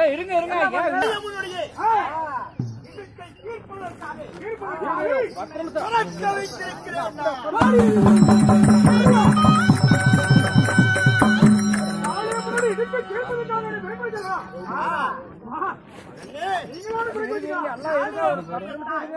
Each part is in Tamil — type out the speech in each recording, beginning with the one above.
ஏய், இருங்க இருங்க ஏன் இருங்க? உன்னுடைய இதுக்கை தீர்ப்பதற்காக பறக்க வைத்திருக்கிறேன் நான். ஏய், எல்லாம் இருங்க, ஒரு பத்து நிமிஷம் இருங்க.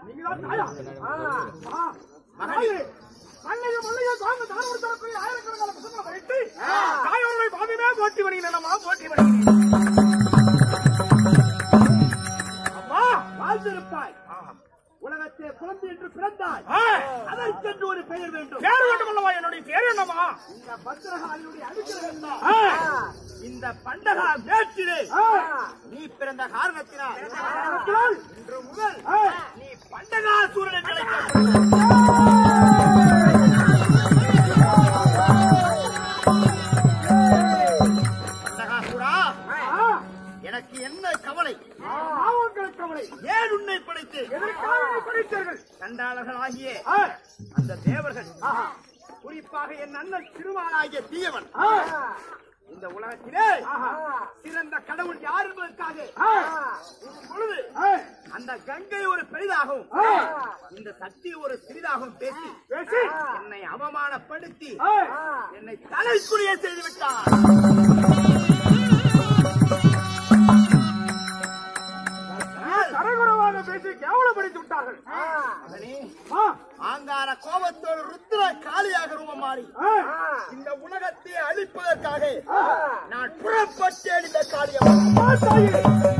வாழ்ந்திருப்பாய் உலகத்தை குழந்தை என்று பிறந்தாய் அதற்கென்று ஒரு பெயர் வேண்டும் பேர் வேண்டுமல்லவா என்னுடைய பேர் என்னமா இந்த பத்திரகாலியுடைய அனுகிரகம் தான். இந்த பண்டகா மேற்றிலே நீ பிறந்த காரணத்தினால் இன்று முதல் நீ பண்டகாசூரன் என்று அழைக்கப்படுகிறாய். பண்டகாசூரா எனக்கு என்ன கவலை கவலை ஏன் உன்னை படைத்தேன் படித்தீர்கள் கண்டாளர்கள் ஆகிய அந்த தேவர்கள் குறிப்பாக என் அண்ணன் திருமாலாகிய தீயவன் இந்த உலகத்திலே சிறந்த கடவுள் யார் என்பதற்காக கூறும் பொழுது அந்த கங்கை ஒரு பெரிதாகவும் இந்த சக்தி ஒரு சிறிதாகவும் பேசி பேசி என்னை அவமானப்படுத்தி என்னை தலைக்குடிய செய்து விட்டார் தரகுறவாக பேசி கேவலப்படுத்தி விட்டார்கள் மகனே, ஆ, ஆங்கார கோபத்தோடு ருத்ர காளியாக ரூபம் மாறி ஆ, இந்த உலகத்தை அழிப்பதற்காக நான் புறப்பட்டேன் இந்த காரியம் ஆ, தாயே.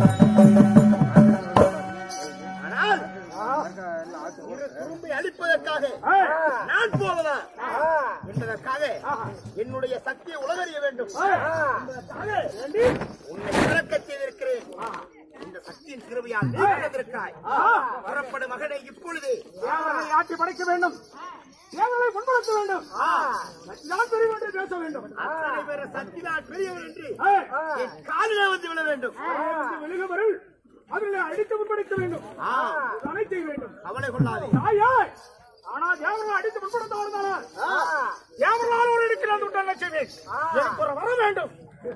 ஆனால் இரு துரும்பை அழிப்பதற்காக ஆ, நான் போவதா என்பதற்காக என்னுடைய சக்தியை உலகறிய வேண்டும் என்பதற்காக உன்னை பிறக்க செய்திருக்கிறேன் இந்த சக்தியின் கிருபையால் நீ பிறந்திருக்காய் புறப்படும் மகனை இப்பொழுது தேவர்களை ஆட்டி படைக்க வேண்டும் தேவர்களை முன்வளர்த்த வேண்டும் நான் தெரியும் என்று பேச வேண்டும் அத்தனை பேர சக்திதான் பெரியவர் என்று ஆ, என் காலிலே வந்து விட வேண்டும் வந்து விழுகுவரில் அதில் அடித்து முன்படுத்த வேண்டும் ஆ, தடை செய்ய வேண்டும் கவலை கொள்ளாதே தாயே ஆனா தேவர்களை அடித்து முன்படுத்த வருந்தானால் தேவர்களால் ஒரு இருக்கிறான் விட்டு என்ன செய்வேன் எனக்கு ஒரு வர வேண்டும்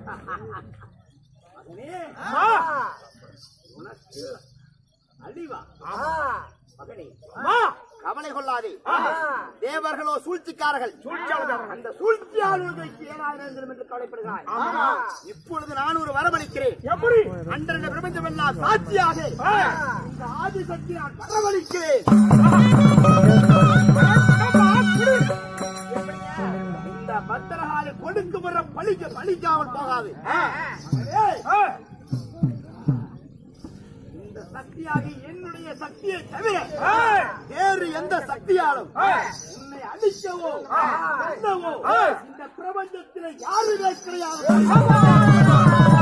ஆ, உனக்கு அழிவா மகனே ஆ, கவலை கொள்ளாதே தேவர்களோ சூழ்ச்சிக்காரர்கள் சூழ்ச்சியாளர்கள். அந்த சூழ்ச்சியாளர்களுக்கு ஏதாவது நேர்ந்திடும் என்று கவலைப்படுகிறாய் இப்பொழுது நான் ஒரு வரவழைக்கிறேன் எப்படி அன்றன பிரபஞ்சம் எல்லாம் சாட்சியாக இந்த ஆதிசக்தி நான் வரவழைக்கிறேன் இந்த பத்திரகாலை கொடுக்கு முறை பழிக்க பழிக்காமல் போகாது ஏய், ஆ, இந்த சக்தியாகி என்னுடைய சக்தியை தவிர ஆ, வேறு எந்த சக்தியாலும் உன்னை அழிக்கவோ கொல்லவோ இந்த பிரபஞ்சத்தில் யாருமே கிடையாது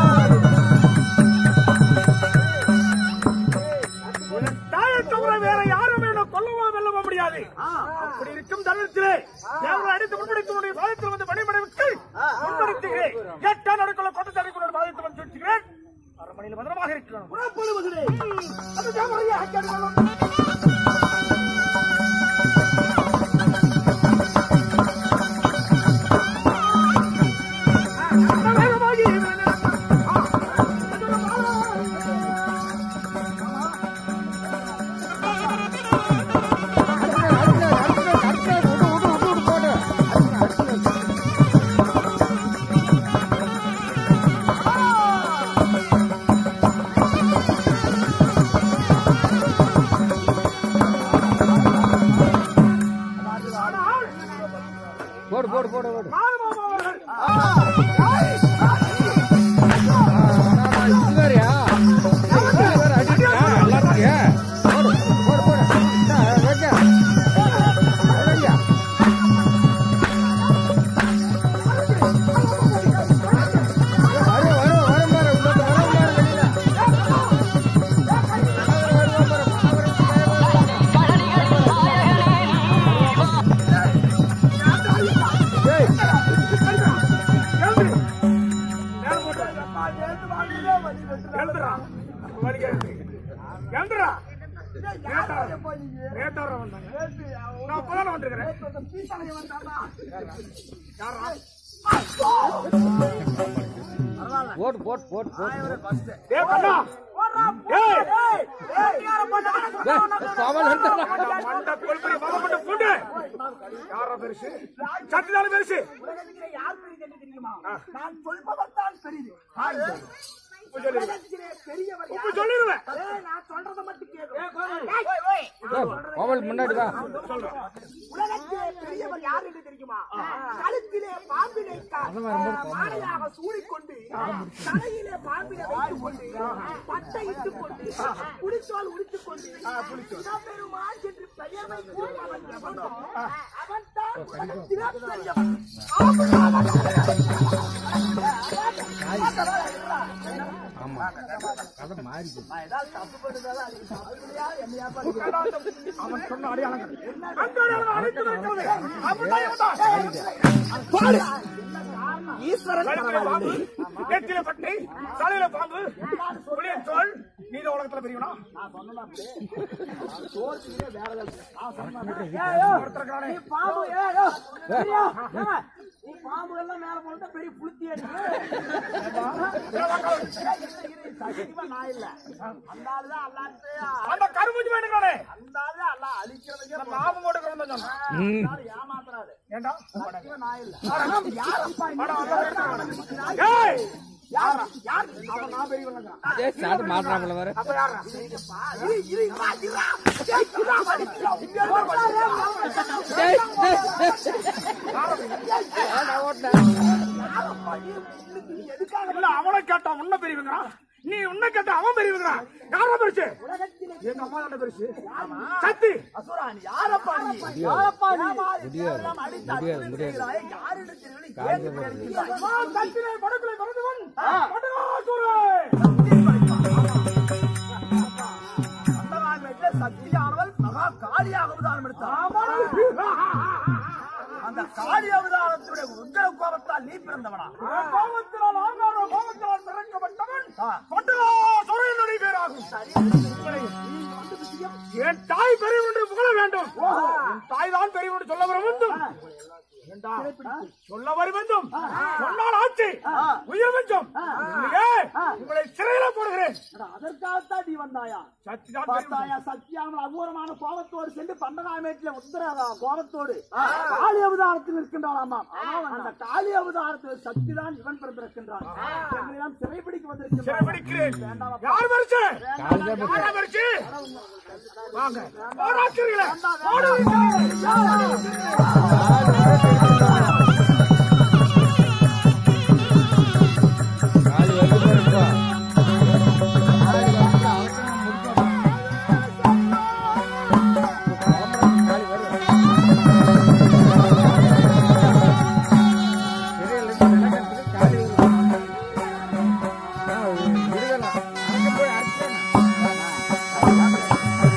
என் தாயை தவிர வேற யாரும் என்ன கொல்லவோ வெல்லவோ முடியாது ஆ, அப்படி இருக்கும் தருணத்திலே தேவரை அடித்து முன்படுத்தனுடைய பாதத்தில் வந்து பணிமடைவுக்கு முன்படுத்துகிறேன் எட்டாம் நடுக்குள்ள கொண்டு தடுக்கிற பாதத்தில் வந்து சுற்றுகிறேன் அரண்மனையில் பத்திரமாக இருக்கிறோம் புறப்படுவதில்லை அது தேவரையாக கேட்டுக்கொள்ளும் போடு போடு போடு போடு இது வேறயா இது வேற அடிக்கிறியா எல்லாத்துக்கும் போடு போடு போடு இந்தா, வைங்க. வைங்க. வரும், வரும், வரும் பாரு, உள்ளது வரும் பாரு வெளியில. ஏய், பரவாயில்ல போட்டு போட்டு போட்டு போட்டு ஏய் கண்ணா ஏய் பாவல் எடுத்துடா மண்ட கொல்படி மகப்பட்ட பூண்டு யாரா பெருசு சட்டினாலும் பெருசு உலகத்திலே யார் பெரியது என்று தெரியுமா நான் சொல்பவர் தான் பெரியது உலகத்திலே பெரியவர் இப்ப சொல்லிடுவேன் ஏய், நான் சொல்றத மட்டும் கேளு. பாவல் முன்னாடி வா உலகத்திலே பெரியவர் யார் என்று தெரியுமா கழுத்திலே பாம்பினை கா- மாலையாக சூடிக்கொண்டு தலையிலே பாம்பினை வைத்துக் கொண்டு பட்டை இட்டுக் கொண்டு குடித்தோல் உடித்துக் கொண்டு சிவபெருமான் என்று பெயர் வைத்து அவன் எவனோ, அவன்தான் உலகத்திலே பெரியவன். ஆமா கதை மாறி போச்சு. அவன் சொன்ன அடையாளங்கள் அந்த அடையாளங்கள் அனைத்தும் இருக்கிறது அப்படிதான் இவன்தான். பாரு. கழுத்திலே பாம்பு நெத்திலே பட்டை தலையில பாம்பு புளிய தோல் நீங்க உலகத்துல பெரியவனா ஒருத்தருக்கானே. பாம்பு ஏய், ஏய், பெரியா, ஏய், நீ பாம்பு எல்லாம் மேல போட்டா பெரிய புளுத்தி சத்தியமா நான் இல்ல அந்த ஆளு தான் அல்லாட்டு அந்த கரும்புஞ்சு வேணுங்கிறானே அந்த ஆளு அல்ல அழிக்கிறதுக்கே நம்ம லாபம் போட்டுக்கிறோம் தான் சொன்னான் ம். ஏமாத்துறாரு ஏண்டா சத்தியமா நான் இல்ல அட, யாரப்பா அட, அதான் எடுத்துக்கிறானே. ஏய் யாரா யார் அவன் நான் பெரியவங்க ஏய் சாட்டு மாட்டாமல வர அப்ப யாரா இரு இரு வா, இருடா. ஏய், இருடா, வலிக்குதா. இங்க இருந்து வலிக்குதா. டேய் டேய் நான் ஓட்டேன் யாரப்பா நீ? நீ எதுக்காக இல்ல அவனை கேட்டா உன்ன பெரியவங்கடா நீ உன்ன கேட்டா அவன் பெரியவங்கடா யாரா பெருசு உலகத்திலே எங்க அம்மா தானே பெருசு சத்தி அசுரா, நீ யாரப்பா நீ? யாரப்பா நீ? முடியாது. எல்லாம் அடித்து முடியாது, அடித்து முடியாது. நிற்கிறாய். யார் என்று தெரியவில்லை. காஞ்ச ஏன் இப்படி போகுது. இருக்கிறாய்? வா, சத்திலே படுக்கலை பிறந்தவன் படுகாசுரே. அந்தகாலத்திலே சக்தியானவள் மகா காளி அவதாரம் எடுத்தார் அந்த காளி அவதாரத்துடைய உத்தர கோபத்தால் நீ பிறந்தவனா கோபத்தினால் ஆங்கார கோபத்தினால் பிறக்கப்பட்டவன் படுகாசுரனுடைய பேராகும் என் தாய் பெரியவன் என்று புகழ வேண்டும் என் தாய் தான் பெரியவன் என்று சொல்ல வர வேண்டும் ஏண்டா? சொல்ல வர வேண்டும் சொன்னால் ஆட்சி உயிர் வெஞ்சம் இல்லையே உங்களை சிறையில போடுகிறேன் அதற்காகத்தான் நீ வந்தாயா சத்தி தான் பெரியவன். பார்த்தாயா சத்தியாமல் அகோரமான கோபத்தோடு சென்று பண்டகாமேட்டில உத்தர கோபத்தோடு காளி அவதாரத்தில் இருக்கின்றாளாமா அந்த காளி அவதாரத்தில் சக்திதான் இவன் பிறந்திருக்கின்றான் எங்களெல்லாம் சிறைப்பிடிக்க வந்திருக்கின்றான் சிறைபிடிக்கிறேன் யார் வரிசை காஞ்ச போச்சு. யாரா வரிசை வாங்க போராக்கிறீங்களே போடுவீங்க காலி வந்து போயிருப்பா காலி வரும் காலி விடுதலாம் அங்கே போய் அடிச்சேன்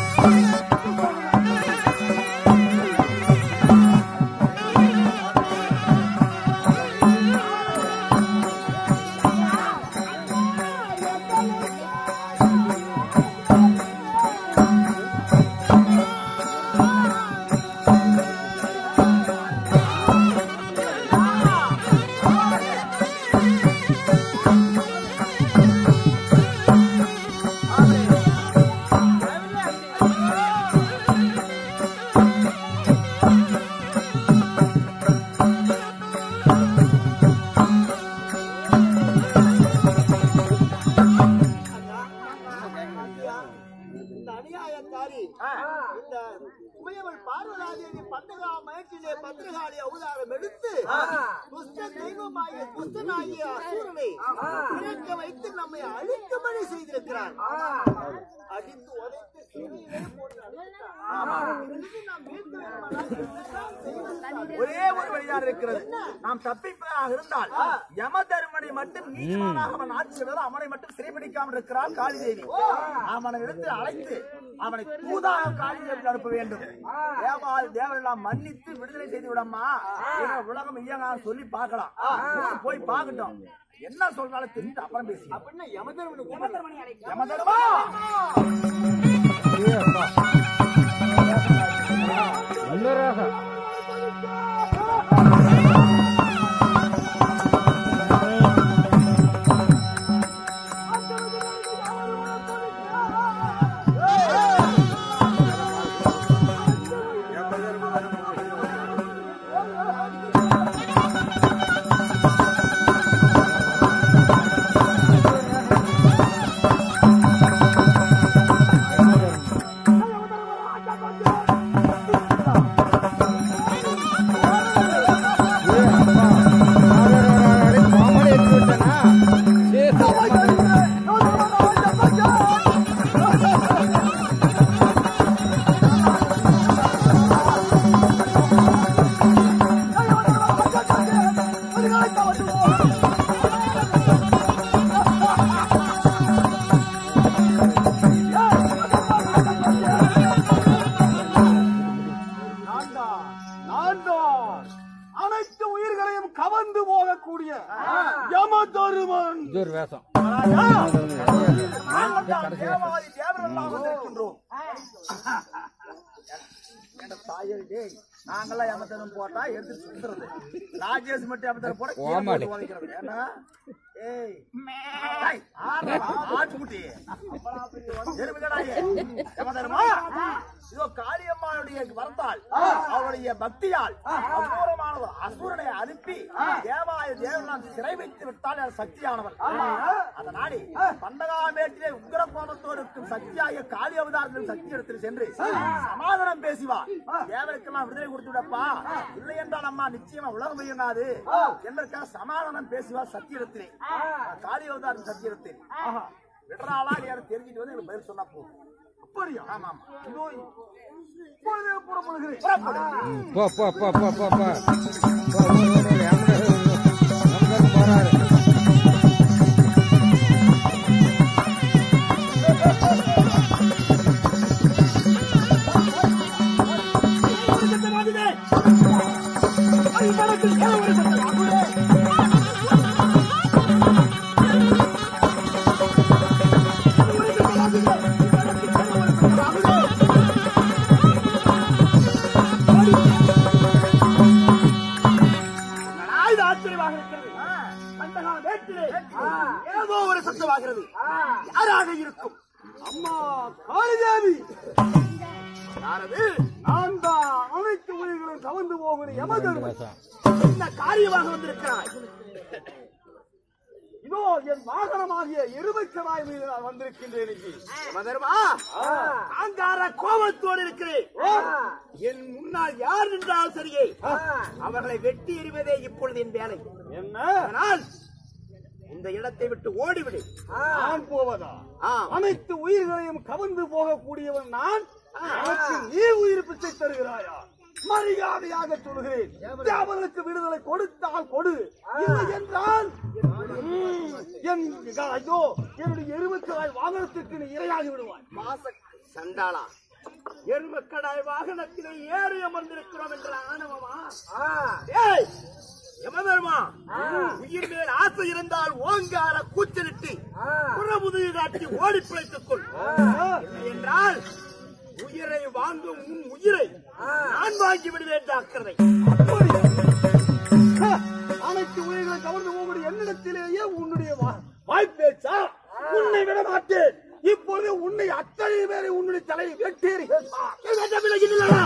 இந்த அநியாயக்காரி இந்த உமையவள் பார்வதாதேவி பந்தகா மயக்கிலே பத்திரகாளி அவதாரம் எடுத்து துஷ்ட தெய்வமாகிய துஷ்டனாகிய அசூரனை இறக்க வைத்து நம்மை அழிக்கும்படி செய்திருக்கிறார் அடித்து உதைத்து சிறையிலே போட்டு அடைத்தார். இதிலிருந்து நாம் மீட்க வேண்டுமானால் என்னதான் செய்வது? ஒரே ஒரு வழிதான் இருக்கிறது நாம் தப்பிப்பதாக இருந்தால் யம தர்மனை மட்டும் நீதிமானாக அவன் ஆட்சி செய்வது அவனை மட்டும் சிறைபிடிக்காமல் இருக்கிறான் காளி தேவி அவனை எடுத்து அழைத்து அவனை தூதாக காளி தேவி அனுப்ப வேண்டும் தேவால் தேவரெல்லாம் மன்னித்து விடுதலை செய்து விடம்மா ஏன்னா உலகம் இயங்க சொல்லி பார்க்கலாம் ஊருக்கு போய் பார்க்கட்டும் என்ன சொல்றாலும் தெரிஞ்சு அப்புறம் பேசி அப்படின்னா யம தர்மனை யம தர்மா இன்னொரு ராகம் உயிர்களை கவர்ந்து போக நான்தான், நான்தான். அனைத்து உயிர்களையும் கவர்ந்து போகக்கூடிய யமதருமன் இது ஒரு வேஷம் நாங்கள் தான் தேவாதி தேவர்களாக வந்திருக்கின்றோம் நாங்கெல்லாம் எமத்தனம் போட்டா எடுத்து சுத்துறது ராஜேஷ் மட்டும் எமத்தனம் போட கீழே ஓமாளி. போட்டு உதைக்கிறது. ஏன்னா, ஏய், டேய், ஆடுறா, ஆட்டுக்குட்டி. எருமைகடா ஏ. எமத்தனமா? இதோ காளியம்மாளுடைய வரத்தால் அவருடைய பக்தியால் அபூர்வமானது அசுரனை அனுப்பி தேவாய தேவனால் சிறை வைத்து விட்டால் அவர் சக்தியானவர் அதனாடி பண்டகாமேட்டிலே உக்கிர கோபத்தோடு இருக்கும் சக்தியாகிய காளி அவதாரத்தில் சக்தி இடத்தில் சென்று சமாதானம் பேசிவா தேவருக்கெல்லாம் விடுதலை கொடுத்து விடப்பா இல்லை என்றால் அம்மா நிச்சயமா உலகம் செய்யாது என்பதற்காக சமாதானம் பேசிவா சக்தி இடத்திலே காளி அவதாரம் சக்தி இடத்தில் விடுறாளா இல்லையா தெரிஞ்சுட்டு வந்து எனக்கு பதில் சொன்னா போதும் அப்படியா ஆமா ஆமா இதோ இப்பொழுதே புறப்படுகிறேன் புறப்படு போ போ போ போ போ போ போ, ஓடு, ஓடு, ஓடு. எமன் எமன் போறாரு என்னடா இது ஆச்சரியமாக இருக்கிறது கண்டகா வேட்டிலே ஏதோ ஒரு சத்தமாகிறது யாராக இருக்கும் அம்மா காளிதேவி யாரது நான் தான் அனைத்து உயிர்களும் கவர்ந்து போகிற யமதர்மன் வேஷம் என்ன காரியமாக வந்திருக்கிறாய் இதோ என் வாகனமாகிய எருமைக்கடாய் மீது நான் வந்திருக்கின்றேன் இங்கே. யமதர்மா ஆங்கார கோபத்தோடு இருக்கிறேன் என் முன்னால் யார் நின்றாலும் சரியே அவர்களை வெட்டி எறிவதே இப்பொழுது என் வேலை என்ன அதனால் இந்த இடத்தை விட்டு ஓடிவிடு நான் போவதா அனைத்து உயிர்களையும் கவர்ந்து போகக்கூடியவன் நான் எனக்கு நீ உயிர் பிச்சை தருகிறாயா மரியாதையாக சொல்கிறேன் அவர்களுக்கு விடுதலை கொடுத்தால் கொடு இல்லை என்றால் ம், என் ஐயோ என்னுடைய எருமக்கடாய் வாகனத்திற்கு நீ இரையாகி விடுவாய் மாச சண்டாளா எருமக்கடாய் வாகனத்திலே ஏறி அமர்ந்திருக்கிறோம் என்ற ஆணவமா ஏய் யமதர்மா உயிர் மேல் ஆசை இருந்தால் ஓங்கார கூச்சலிட்டு புறமுதுகு காட்டி ஓடி பிழைத்துக் கொள் இல்லை என்றால் உயிரை வாங்கும் உன் உயிரை நான் வாங்கி விடுவேன் ஜாக்கிரதை அனைத்து உயிர்களை கவர்ந்து போகக்கூடிய என்னிடத்திலேயே உன்னுடைய வா- வாய்ப்பேச்சா உன்னை விட மாட்டேன் இப்பொழுது உன்னை அத்தனை பேரை உன்னுடைய தலையை வெட்டேறி விலகினா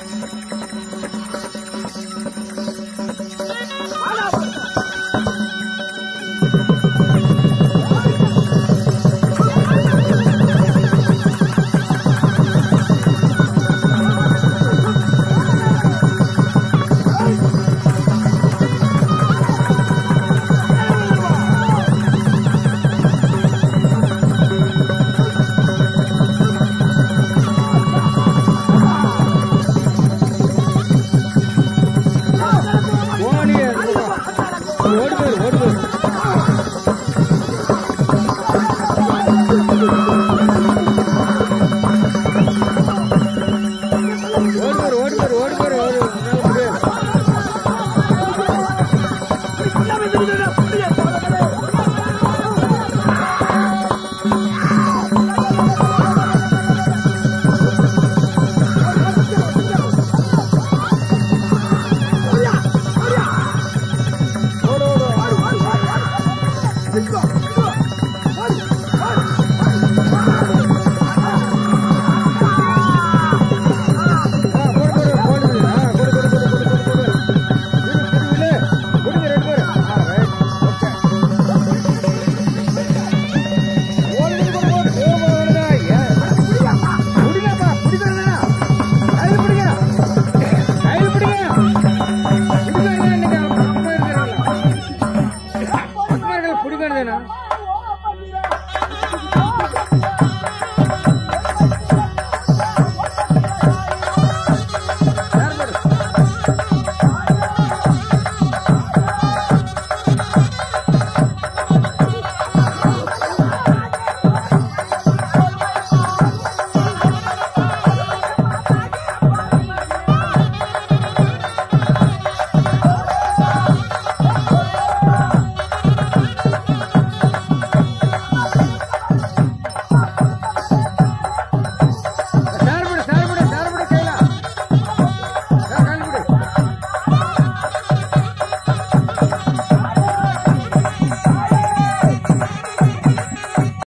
போனி ஓடி போயிரு ஓடி போயிரு ஓடி போயிரு ஓடி போயிரு ஓடி போயிரு ஓடி போயிரு என்ன